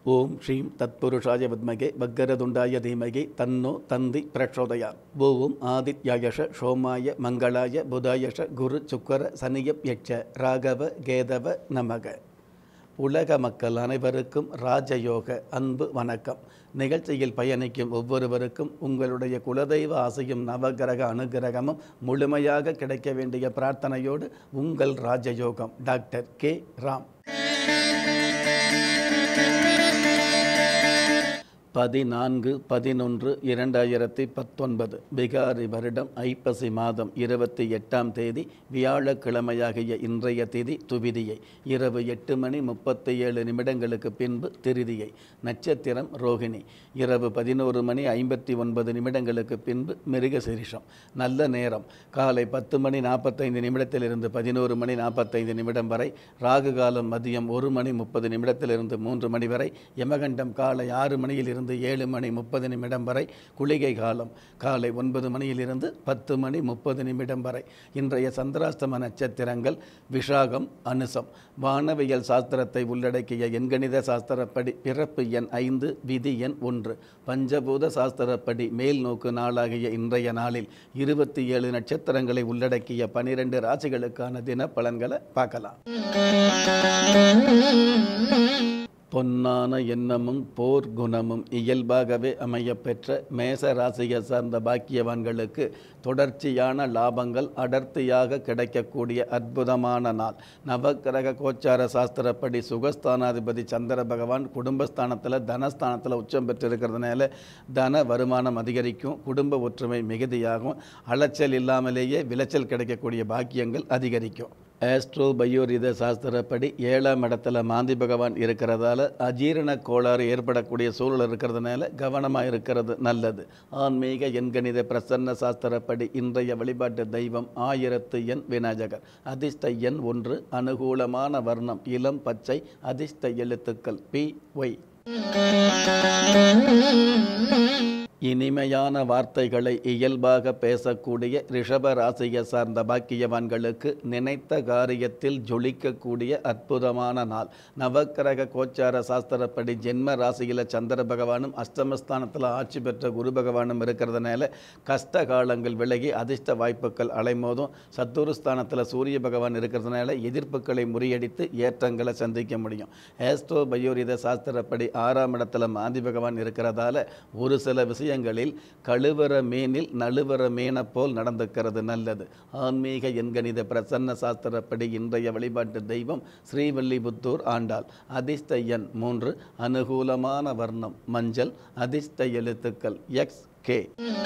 ஓம் ஸ்ரீம் தத்புருஷாய வித்மகே வக்கரதுண்டாய தீமகே தன்னோ தந்தி பிரச்சோதயா ஓம் ஆதித்யாயஷ சோமாய மங்களாய புதாயஷ குரு சுக்கர சனியப் யட்ச ராகவ கேதவ நமக உலக மக்கள் அனைவருக்கும் ராஜயோக அன்பு வணக்கம் நிகழ்ச்சியில் பயணிக்கும் ஒவ்வொருவருக்கும் உங்களுடைய குலதெய்வ ஆசையும் நவகிரக அனுகிரகமும் முழுமையாக கிடைக்க வேண்டிய பிரார்த்தனையோடு உங்கள் ராஜயோகம் டாக்டர் கே ராம் பதினான்கு பதினொன்று இரண்டாயிரத்தி பத்தொன்பது பிகாரி வருடம் ஐப்பசி மாதம் இருபத்தி எட்டாம் தேதி வியாழக்கிழமையாகிய இன்றைய திதி துவிதியை இரவு எட்டு மணி முப்பத்தி ஏழு நிமிடங்களுக்கு பின்பு திருதியை நட்சத்திரம் ரோகிணி இரவு பதினோரு மணி ஐம்பத்தி ஒன்பது நிமிடங்களுக்கு பின்பு மிருகசிரிஷம் நல்ல நேரம் காலை பத்து மணி நாற்பத்தைந்து நிமிடத்திலிருந்து பதினோரு மணி நாற்பத்தைந்து நிமிடம் வரை ராகு காலம் மதியம் ஒரு மணி முப்பது நிமிடத்திலிருந்து மூன்று மணி வரை யமகண்டம் காலை ஆறு மணியில் இருந்து ஏழு மணி முப்பது நிமிடம் வரை குளிகை காலம் காலை ஒன்பது மணியிலிருந்து பத்து மணி முப்பது நிமிடம் வரை இன்றைய சந்திராஸ்தம நட்சத்திரங்கள் விஷாகம் அனுசம் வானவியல் சாஸ்திரத்தை உள்ளடக்கிய எண்கணித சாஸ்திரப்படி பிறப்பு எண் ஐந்து விதி எண் ஒன்று பஞ்சபூத சாஸ்திரப்படி மேல் நோக்கு நாளாகிய இன்றைய நாளில் இருபத்தி ஏழு நட்சத்திரங்களை உள்ளடக்கிய பனிரெண்டு ராசிகளுக்கான தின பலன்களை பார்க்கலாம் பொன்னான எண்ணமும் போர் குணமும் இயல்பாகவே அமையப்பெற்ற மேச ராசியை சார்ந்த பாக்கியவான்களுக்கு தொடர்ச்சியான லாபங்கள் அடர்த்தியாக கிடைக்கக்கூடிய அற்புதமான நாள் நவக்கிரக கோச்சார சாஸ்திரப்படி சுகஸ்தானாதிபதி சந்திர பகவான் குடும்பஸ்தானத்தில் தனஸ்தானத்தில் உச்சம் பெற்றிருக்கிறதுனால தன வருமானம் அதிகரிக்கும் குடும்ப ஒற்றுமை மிகுதியாகும் அலைச்சல் இல்லாமலேயே விளைச்சல் கிடைக்கக்கூடிய பாக்கியங்கள் அதிகரிக்கும் ஆஸ்ட்ரோ பயோரித சாஸ்திரப்படி ஏழாம் இடத்துல மாந்தி பகவான் இருக்கிறதால அஜீரண கோளாறு ஏற்படக்கூடிய சூழல் இருக்கிறதுனால கவனமாக இருக்கிறது நல்லது ஆன்மீக எண்கணித பிரசன்ன சாஸ்திரப்படி இன்றைய வழிபாட்டு தெய்வம் ஆயிரத்து எண் விநாயகர் அதிர்ஷ்ட எண் ஒன்று அனுகூலமான வர்ணம் இளம் பச்சை அதிர்ஷ்ட எழுத்துக்கள் பி ஒய் இனிமையான வார்த்தைகளை இயல்பாக பேசக்கூடிய ரிஷப ராசியை சார்ந்த பாக்கியவான்களுக்கு நினைத்த காரியத்தில் ஜொலிக்கக்கூடிய அற்புதமான நாள் நவக்கிரக கோச்சார சாஸ்திரப்படி ஜென்ம ராசியில் சந்திர பகவானும் அஷ்டமஸ்தானத்தில் ஆட்சி பெற்ற குரு பகவானும் இருக்கிறதுனால கஷ்ட காலங்கள் விலகி அதிர்ஷ்ட வாய்ப்புகள் அலைமோதும் சத்துருஸ்தானத்தில் சூரிய பகவான் இருக்கிறதுனால எதிர்ப்புகளை முறியடித்து ஏற்றங்களை சந்திக்க முடியும் ஏஸ்ட்ரோ பயோரித சாஸ்திரப்படி ஆறாம் இடத்துல மாந்தி பகவான் இருக்கிறதால ஒரு சில விஷயம் விஷயங்களில் கழுவற மீனில் நழுவற மீனை போல் நடந்துக்கிறது நல்லது ஆன்மீக எண்கணித பிரசன்ன சாஸ்திரப்படி இன்றைய வழிபாட்டு தெய்வம் ஸ்ரீவல்லிபுத்தூர் ஆண்டாள் அதிர்ஷ்ட எண் மூன்று அனுகூலமான வர்ணம் மஞ்சள் அதிர்ஷ்ட எழுத்துக்கள் எக்ஸ் கே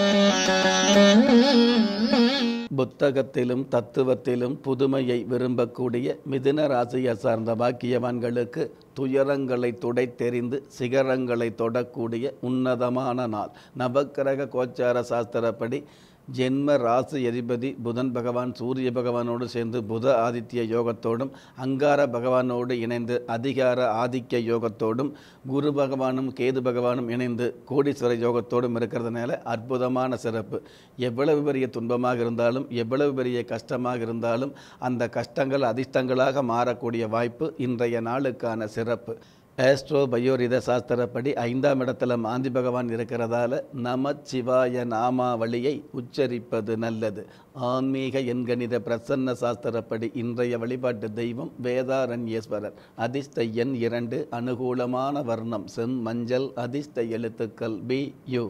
புத்தகத்திலும் தத்துவத்திலும் புதுமையை விரும்பக்கூடிய மிதுன ராசியை சார்ந்த பாக்கியவான்களுக்கு துயரங்களை துடைத்தெறிந்து சிகரங்களை தொடக்கூடிய உன்னதமான நாள் நவக்கிரக கோச்சார சாஸ்திரப்படி ஜென்ம ராசி அதிபதி புதன் பகவான் சூரிய பகவானோடு சேர்ந்து புத ஆதித்ய யோகத்தோடும் அங்கார பகவானோடு இணைந்து அதிகார ஆதிக்க யோகத்தோடும் குரு பகவானும் கேது பகவானும் இணைந்து கோடீஸ்வர யோகத்தோடும் இருக்கிறதுனால அற்புதமான சிறப்பு எவ்வளவு பெரிய துன்பமாக இருந்தாலும் எவ்வளவு பெரிய கஷ்டமாக இருந்தாலும் அந்த கஷ்டங்கள் அதிர்ஷ்டங்களாக மாறக்கூடிய வாய்ப்பு இன்றைய நாளுக்கான சிறப்பு ஆஸ்ட்ரோ பயோரித சாஸ்திரப்படி ஐந்தாம் இடத்துல மாந்தி பகவான் இருக்கிறதால நமச்சிவாய நாமாவளியை உச்சரிப்பது நல்லது ஆன்மீக எண்கணித பிரசன்ன சாஸ்திரப்படி இன்றைய வழிபாட்டு தெய்வம் வேதாரண்யேஸ்வரர் அதிர்ஷ்ட எண் இரண்டு அனுகூலமான வர்ணம் செம் மஞ்சள் அதிர்ஷ்ட எழுத்துக்கள் பி யு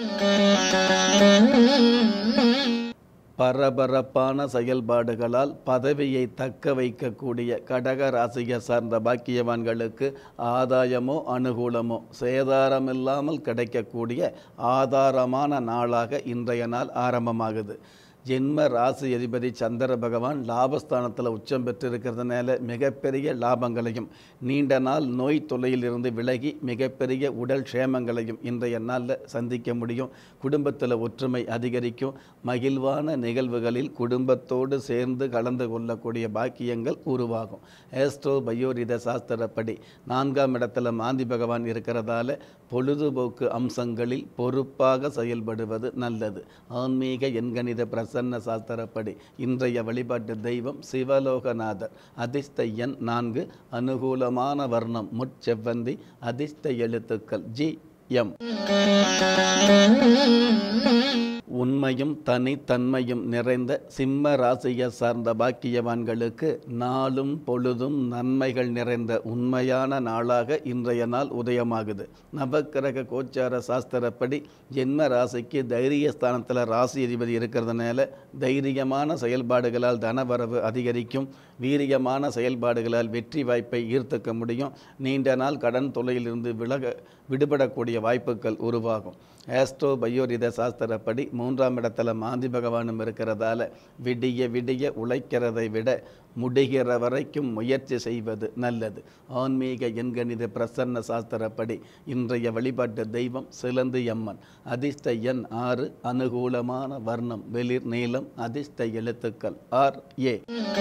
பரபரப்பான செயல்பாடுகளால் பதவியை தக்க வைக்கக்கூடிய கடக ராசியை சார்ந்த பாக்கியவான்களுக்கு ஆதாயமோ அனுகூலமோ சேதாரமில்லாமல் கிடைக்கக்கூடிய ஆதாரமான நாளாக இன்றைய நாள் ஆரம்பமாகுது ஜென்ம ராசி அதிபதி சந்திர பகவான் லாபஸ்தானத்தில் உச்சம் பெற்றிருக்கிறதுனால மிகப்பெரிய லாபங்களையும் நீண்ட நாள் நோய் தொல்லையிலிருந்து விலகி மிகப்பெரிய உடல் க்ஷேமங்களையும் இன்றைய நாளில் சந்திக்க முடியும் குடும்பத்தில் ஒற்றுமை அதிகரிக்கும் மகிழ்வான நிகழ்வுகளில் குடும்பத்தோடு சேர்ந்து கலந்து கொள்ளக்கூடிய பாக்கியங்கள் உருவாகும் ஏஸ்ட்ரோ பயோரித சாஸ்திரப்படி நான்காம் இடத்துல மாந்தி பகவான் இருக்கிறதால பொழுதுபோக்கு அம்சங்களில் பொறுப்பாக செயல்படுவது நல்லது ஆன்மீக எண்கணித பிரச பிரசன்ன சாஸ்திரப்படி இன்றைய வழிபாட்டு தெய்வம் சிவலோகநாதர் அதிர்ஷ்ட எண் நான்கு அனுகூலமான வர்ணம் முட்செவ்வந்தி அதிர்ஷ்ட எழுத்துக்கள் ஜி எம் உண்மையும் தனித்தன்மையும் நிறைந்த சிம்ம ராசியை சார்ந்த பாக்கியவான்களுக்கு நாளும் பொழுதும் நன்மைகள் நிறைந்த உண்மையான நாளாக இன்றைய நாள் உதயமாகுது நவக்கிரக கோச்சார சாஸ்திரப்படி ஜென்ம ராசிக்கு தைரிய ஸ்தானத்தில் ராசி அதிபதி இருக்கிறதுனால தைரியமான செயல்பாடுகளால் தனவரவு அதிகரிக்கும் வீரியமான செயல்பாடுகளால் வெற்றி வாய்ப்பை ஈர்த்துக்க முடியும் நீண்ட நாள் கடன் தொல்லையிலிருந்து விலக விடுபடக்கூடிய வாய்ப்புகள் உருவாகும் ஆஸ்ட்ரோ பயோரித சாஸ்திரப்படி மூன்றாம் இடத்துல மாந்தி பகவானும் இருக்கிறதால விடிய விடிய உழைக்கிறதை விட முடிகிற வரைக்கும் முயற்சி செய்வது நல்லது ஆன்மீக எண்கணித பிரசன்ன சாஸ்திரப்படி இன்றைய வழிபாட்டு தெய்வம் சிலந்து அம்மன் அதிர்ஷ்ட எண் ஆறு அனுகூலமான வர்ணம் வெளிர் நீளம் அதிர்ஷ்ட எழுத்துக்கள் ஆர் ஏ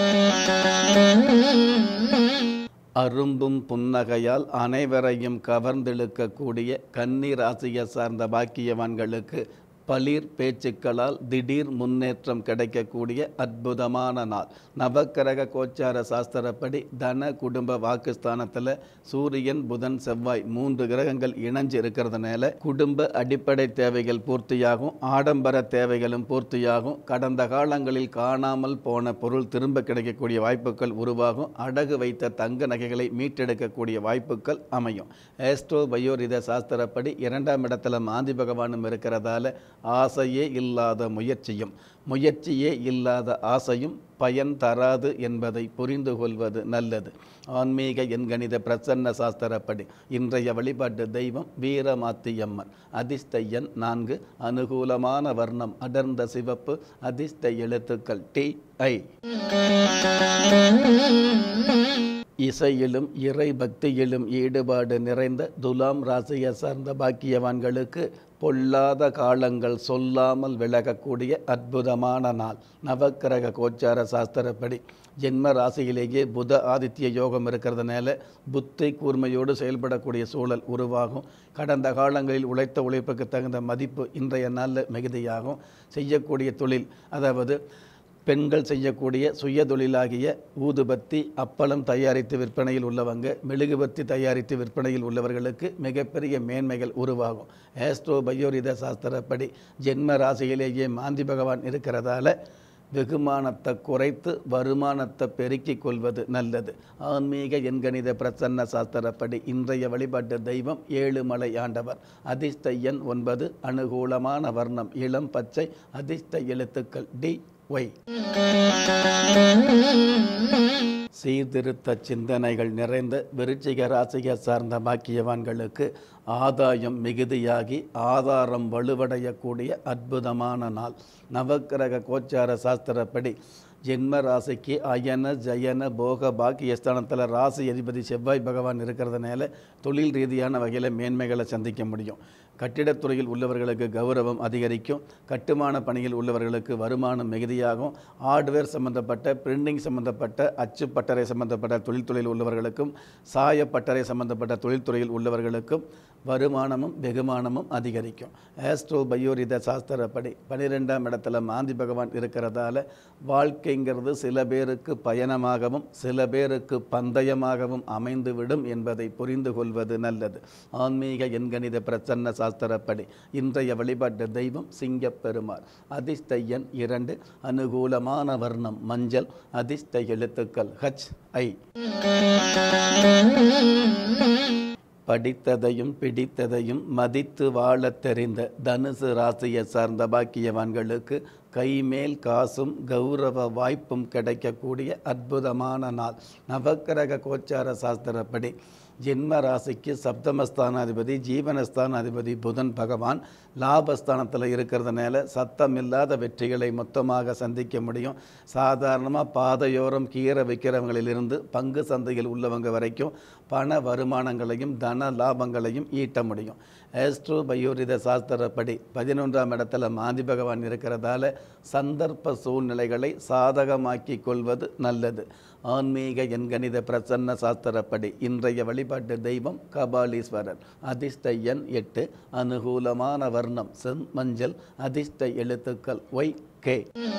அரும்பும் புன்னகையால் அனைவரையும் கவர்ந்தெழுக்கக்கூடிய கன்னி ராசியை சார்ந்த பாக்கியவான்களுக்கு பளிர் பேச்சுக்களால் திடீர் முன்னேற்றம் கிடைக்கக்கூடிய அற்புதமான நாள் நவக்கிரக கோச்சார சாஸ்திரப்படி தன குடும்ப வாக்குஸ்தானத்தில் சூரியன் புதன் செவ்வாய் மூன்று கிரகங்கள் இணைஞ்சு இருக்கிறதுனால குடும்ப அடிப்படை தேவைகள் பூர்த்தியாகும் ஆடம்பர தேவைகளும் பூர்த்தியாகும் கடந்த காலங்களில் காணாமல் போன பொருள் திரும்ப கிடைக்கக்கூடிய வாய்ப்புகள் உருவாகும் அடகு வைத்த தங்க நகைகளை மீட்டெடுக்கக்கூடிய வாய்ப்புகள் அமையும் ஏஸ்ட்ரோ பயோரித சாஸ்திரப்படி இரண்டாம் இடத்துல மாந்தி பகவானும் இருக்கிறதால ஆசையே இல்லாத முயற்சியும் முயற்சியே இல்லாத ஆசையும் பயன் தராது என்பதை புரிந்து கொள்வது நல்லது ஆன்மீக எண்கணித பிரசன்ன சாஸ்திரப்படி இன்றைய வழிபாட்டு தெய்வம் வீரமாத்தியம்மன் அதிர்ஷ்ட எண் நான்கு அனுகூலமான வர்ணம் அடர்ந்த சிவப்பு அதிர்ஷ்ட எழுத்துக்கள் டி ஐ இசையிலும் இறை பக்தியிலும் ஈடுபாடு நிறைந்த துலாம் ராசியை சார்ந்த பாக்கியவான்களுக்கு பொல்லாத காலங்கள் சொல்லாமல் விலகக்கூடிய அற்புதமான நாள் நவக்கிரக கோச்சார சாஸ்திரப்படி ஜென்ம ராசியிலேயே புத ஆதித்ய யோகம் இருக்கிறதுனால புத்தி கூர்மையோடு செயல்படக்கூடிய சூழல் உருவாகும் கடந்த காலங்களில் உழைத்த உழைப்புக்கு தகுந்த மதிப்பு இன்றைய நாளில் மிகுதியாகும் செய்யக்கூடிய தொழில் அதாவது பெண்கள் செய்யக்கூடிய சுய தொழிலாகிய ஊதுபத்தி அப்பளம் தயாரித்து விற்பனையில் உள்ளவங்க மெழுகுபத்தி தயாரித்து விற்பனையில் உள்ளவர்களுக்கு மிகப்பெரிய மேன்மைகள் உருவாகும் ஆஸ்ட்ரோ பயோரித சாஸ்திரப்படி ஜென்ம ராசியிலேயே மாந்தி பகவான் இருக்கிறதால வெகுமானத்தை குறைத்து வருமானத்தை பெருக்கிக் கொள்வது நல்லது ஆன்மீக எண்கணித பிரசன்ன சாஸ்திரப்படி இன்றைய வழிபாட்டு தெய்வம் ஏழுமலை ஆண்டவர் அதிர்ஷ்ட எண் ஒன்பது அனுகூலமான வர்ணம் இளம் பச்சை அதிர்ஷ்ட எழுத்துக்கள் டி ஒய் சீர்திருத்த சிந்தனைகள் நிறைந்த விருச்சிக ராசியை சார்ந்த பாக்கியவான்களுக்கு ஆதாயம் மிகுதியாகி ஆதாரம் வலுவடையக்கூடிய அற்புதமான நாள் நவக்கிரக கோச்சார சாஸ்திரப்படி ஜென்ம ராசிக்கு அயன ஜயன போக பாக்கியஸ்தானத்தில் ராசி அதிபதி செவ்வாய் பகவான் இருக்கிறதுனால தொழில் ரீதியான வகையில் மேன்மைகளை சந்திக்க முடியும் கட்டிடத்துறையில் உள்ளவர்களுக்கு கௌரவம் அதிகரிக்கும் கட்டுமான பணியில் உள்ளவர்களுக்கு வருமானம் மிகுதியாகும் ஹார்ட்வேர் சம்பந்தப்பட்ட பிரிண்டிங் சம்பந்தப்பட்ட அச்சு பட்டறை சம்பந்தப்பட்ட தொழில்துறையில் உள்ளவர்களுக்கும் சாய பட்டறை சம்பந்தப்பட்ட தொழில்துறையில் உள்ளவர்களுக்கும் வருமானமும் வெகுமானமும் அதிகரிக்கும் ஆஸ்ட்ரோ பயோரித சாஸ்திரப்படி பனிரெண்டாம் இடத்துல மாந்தி பகவான் இருக்கிறதால வாழ்க்கைங்கிறது சில பேருக்கு பயணமாகவும் சில பேருக்கு பந்தயமாகவும் அமைந்துவிடும் என்பதை புரிந்து கொள்வது நல்லது ஆன்மீக எண்கணித பிரசன்ன சாஸ்திரப்படி இன்றைய வழிபாட்டு தெய்வம் சிங்கப்பெருமாள் அதிர்ஷ்ட எண் இரண்டு அனுகூலமான வர்ணம் மஞ்சள் அதிர்ஷ்ட எழுத்துக்கள் ஹச் ஐ படித்ததையும் பிடித்ததையும் மதித்து வாழத் தெரிந்த தனுசு ராசியை சார்ந்த பாக்கியவான்களுக்கு கைமேல் காசும் கௌரவ வாய்ப்பும் கிடைக்கக்கூடிய அற்புதமான நாள் நவக்கிரக கோச்சார சாஸ்திரப்படி ஜென்ம ராசிக்கு சப்தமஸ்தானாதிபதி ஜீவனஸ்தானாதிபதி புதன் பகவான் லாபஸ்தானத்தில் இருக்கிறதுனால சத்தமில்லாத வெற்றிகளை மொத்தமாக சந்திக்க முடியும் சாதாரணமாக பாதையோரம் கீரை விற்கிறவங்களிலிருந்து பங்கு சந்தையில் உள்ளவங்க வரைக்கும் பண வருமானங்களையும் தன லாபங்களையும் ஈட்ட முடியும் ஆஸ்ட்ரோ பயோரித சாஸ்திரப்படி பதினொன்றாம் இடத்துல மாந்தி பகவான் இருக்கிறதால சந்தர்ப்ப சூழ்நிலைகளை சாதகமாக்கி கொள்வது நல்லது ஆன்மீக எண்கணித பிரசன்ன சாஸ்திரப்படி இன்றைய வழிபாட்டு தெய்வம் கபாலீஸ்வரர் அதிர்ஷ்ட எண் எட்டு அனுகூலமான வர்ணம் செம் மஞ்சள் அதிர்ஷ்ட எழுத்துக்கள் ஒய் கே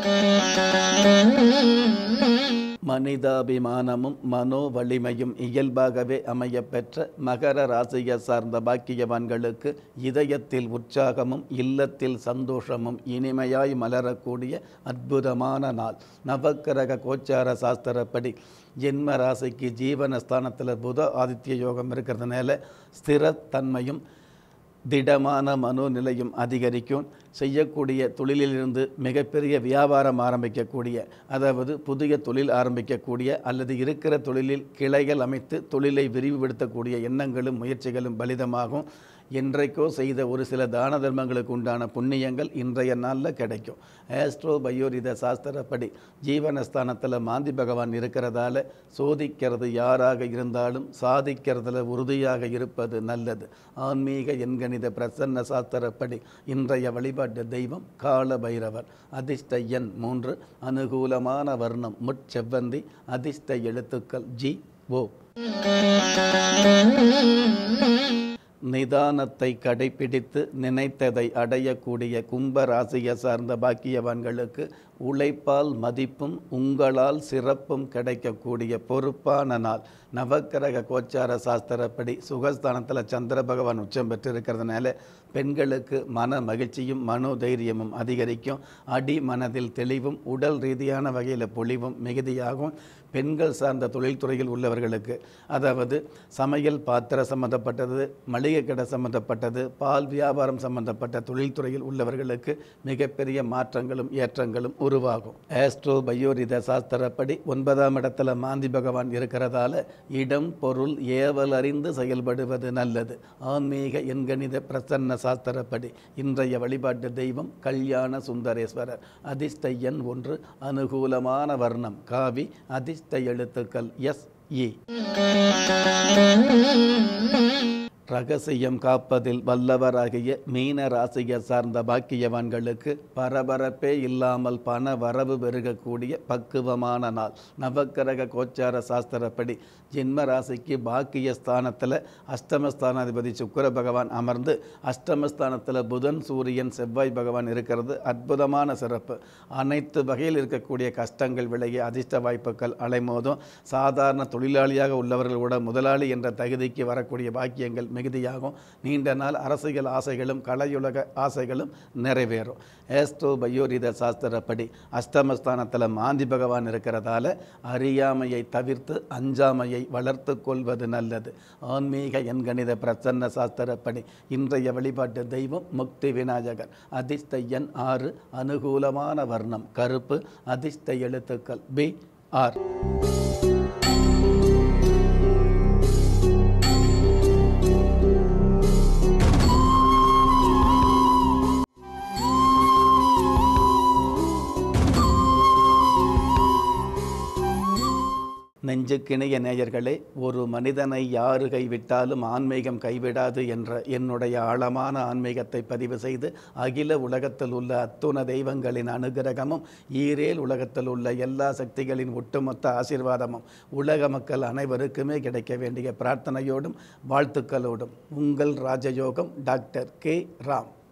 மனிதாபிமானமும் மனோ வலிமையும் இயல்பாகவே அமையப்பெற்ற மகர ராசியை சார்ந்த பாக்கியவான்களுக்கு இதயத்தில் உற்சாகமும் இல்லத்தில் சந்தோஷமும் இனிமையாய் மலரக்கூடிய அற்புதமான நாள் நவக்கிரக கோச்சார சாஸ்திரப்படி ஜென்ம ராசிக்கு ஜீவனஸ்தானத்தில் புத ஆதித்ய யோகம் இருக்கிறதுனால ஸ்திரத்தன்மையும் திடமான மனோநிலையும் அதிகரிக்கும் செய்யக்கூடிய தொழிலிலிருந்து மிகப்பெரிய வியாபாரம் ஆரம்பிக்கக்கூடிய அதாவது புதிய தொழில் ஆரம்பிக்கக்கூடிய அல்லது இருக்கிற தொழிலில் கிளைகள் அமைத்து தொழிலை விரிவுபடுத்தக்கூடிய எண்ணங்களும் முயற்சிகளும் பலிதமாகும் என்றைக்கோ செய்த ஒரு சில தான தர்மங்களுக்கு உண்டான புண்ணியங்கள் இன்றைய நாளில் கிடைக்கும் ஆஸ்ட்ரோ பயோரித சாஸ்திரப்படி ஜீவனஸ்தானத்தில் மாந்தி பகவான் இருக்கிறதால சோதிக்கிறது யாராக இருந்தாலும் சாதிக்கிறதுல உறுதியாக இருப்பது நல்லது ஆன்மீக எண்கணித பிரசன்ன சாஸ்திரப்படி இன்றைய வழிபாட்டு தெய்வம் கால பைரவர் அதிர்ஷ்ட எண் மூன்று அனுகூலமான வர்ணம் முட்செவ்வந்தி அதிர்ஷ்ட எழுத்துக்கள் ஜி ஓ நிதானத்தை கடைபிடித்து நினைத்ததை அடையக்கூடிய கும்ப ராசியை சார்ந்த பாக்கியவான்களுக்கு உழைப்பால் மதிப்பும் உங்களால் சிறப்பும் கிடைக்கக்கூடிய பொறுப்பான நாள் நவக்கிரக கோச்சார சாஸ்திரப்படி சுகஸ்தானத்தில் சந்திர பகவான் உச்சம் பெற்றிருக்கிறதுனால பெண்களுக்கு மன மகிழ்ச்சியும் மனோதைரியமும் அதிகரிக்கும் அடி மனதில் தெளிவும் உடல் ரீதியான வகையில் பொலிவும் மிகுதியாகும் பெண்கள் சார்ந்த தொழில்துறையில் உள்ளவர்களுக்கு அதாவது சமையல் பாத்திர சம்பந்தப்பட்டது மளிகை கடை சம்பந்தப்பட்டது பால் வியாபாரம் சம்பந்தப்பட்ட தொழில்துறையில் உள்ளவர்களுக்கு மிகப்பெரிய மாற்றங்களும் ஏற்றங்களும் உருவாகும் ஆஸ்ட்ரோ பயோரித சாஸ்திரப்படி ஒன்பதாம் இடத்துல மாந்தி பகவான் இருக்கிறதால இடம் பொருள் ஏவல் அறிந்து செயல்படுவது நல்லது ஆன்மீக எண்கணித பிரசன்ன சாஸ்திரப்படி இன்றைய வழிபாட்டு தெய்வம் கல்யாண சுந்தரேஸ்வரர் அதிர்ஷ்ட எண் ஒன்று அனுகூலமான வர்ணம் காவி அதிர்ஷ்ட எழுத்துக்கள் எஸ் இ ரகசியம் காப்பதில் வல்லவராகிய மீன ராசியை சார்ந்த பாக்கியவான்களுக்கு பரபரப்பே இல்லாமல் பண வரவு பெருகக்கூடிய பக்குவமான நாள் நவக்கிரக கோச்சார சாஸ்திரப்படி ஜென்ம ராசிக்கு பாக்கிய ஸ்தானத்தில் அஷ்டமஸ்தானாதிபதி சுக்கர பகவான் அமர்ந்து அஷ்டமஸ்தானத்தில் புதன் சூரியன் செவ்வாய் பகவான் இருக்கிறது அற்புதமான சிறப்பு அனைத்து வகையில் இருக்கக்கூடிய கஷ்டங்கள் விலகி அதிர்ஷ்ட வாய்ப்புகள் அலைமோதும் சாதாரண தொழிலாளியாக உள்ளவர்கள் கூட முதலாளி என்ற தகுதிக்கு வரக்கூடிய பாக்கியங்கள் மிகுதியாகும் நீண்ட நாள் அரசியல் ஆசைகளும் கலையுலக ஆசைகளும் நிறைவேறும் ஏஸ்டோ பயோரித சாஸ்திரப்படி அஷ்டமஸ்தானத்தில் மாந்தி பகவான் இருக்கிறதால அறியாமையை தவிர்த்து அஞ்சாமையை வளர்த்து கொள்வது நல்லது ஆன்மீக எண்கணித பிரசன்ன சாஸ்திரப்படி இன்றைய வழிபாட்டு தெய்வம் முக்தி விநாயகர் அதிர்ஷ்ட எண் ஆறு அனுகூலமான வர்ணம் கருப்பு அதிர்ஷ்ட எழுத்துக்கள் பி ஆர் நெஞ்சுக்கிணைய நேயர்களே ஒரு மனிதனை யாரு கைவிட்டாலும் ஆன்மீகம் கைவிடாது என்ற என்னுடைய ஆழமான ஆன்மீகத்தை பதிவு செய்து அகில உலகத்தில் உள்ள அத்துண தெய்வங்களின் அனுகிரகமும் ஈரேல் உலகத்தில் உள்ள எல்லா சக்திகளின் ஒட்டுமொத்த ஆசீர்வாதமும் உலக மக்கள் அனைவருக்குமே கிடைக்க வேண்டிய பிரார்த்தனையோடும் வாழ்த்துக்களோடும் உங்கள் ராஜயோகம் டாக்டர் கே ராம்